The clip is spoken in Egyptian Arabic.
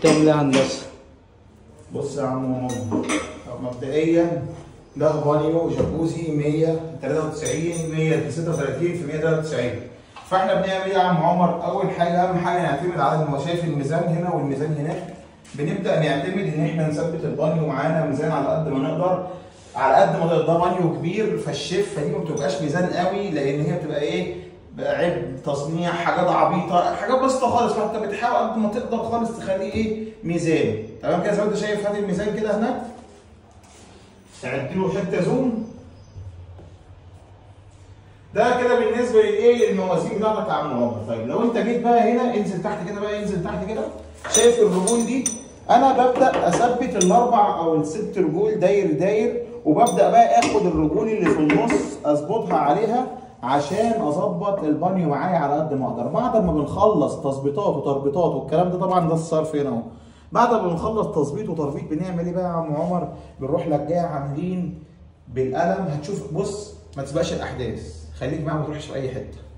بتعمل ايه يا هندسه بص يا عم عمر مبدئيا ده بانيو جاكوزي 193 136 في 193 فاحنا بنعمل ايه يا عم عمر؟ اول حاجه اهم حاجه نعتمد على هو شايف الميزان هنا والميزان هناك بنبدا نعتمد ان احنا نثبت البانيو معانا ميزان على قد ما نقدر على قد ما نقدر ده بانيو كبير فالشفه دي ما بتبقاش ميزان قوي لان هي بتبقى ايه بقى عيب تصنيع حاجات عبيطه حاجات بسيطه خالص فانت بتحاول قد ما تقدر خالص تخليه ايه ميزان تمام كده زي ما انت شايف هات الميزان كده هناك تعد له حته زوم ده كده بالنسبه للايه للموازين بتاعتك يا عم عمر طيب لو انت جيت بقى هنا انزل تحت كده بقى انزل تحت كده شايف الرجول دي انا ببدا اثبت الاربع او الست رجول داير داير وببدا بقى اخد الرجول اللي في النص اظبطها عليها عشان اظبط البانيو معايا على قد ما اقدر بعد ما بنخلص تظبيطات وتربيطات والكلام ده طبعا ده الصرف هنا اهو بعد ما بنخلص تظبيط وتربيط بنعمل ايه بقى يا عم عمر بنروح لك جاي عاملين بالقلم هتشوف بص ما تسبقش الاحداث خليك معايا ما تروحش في اي حته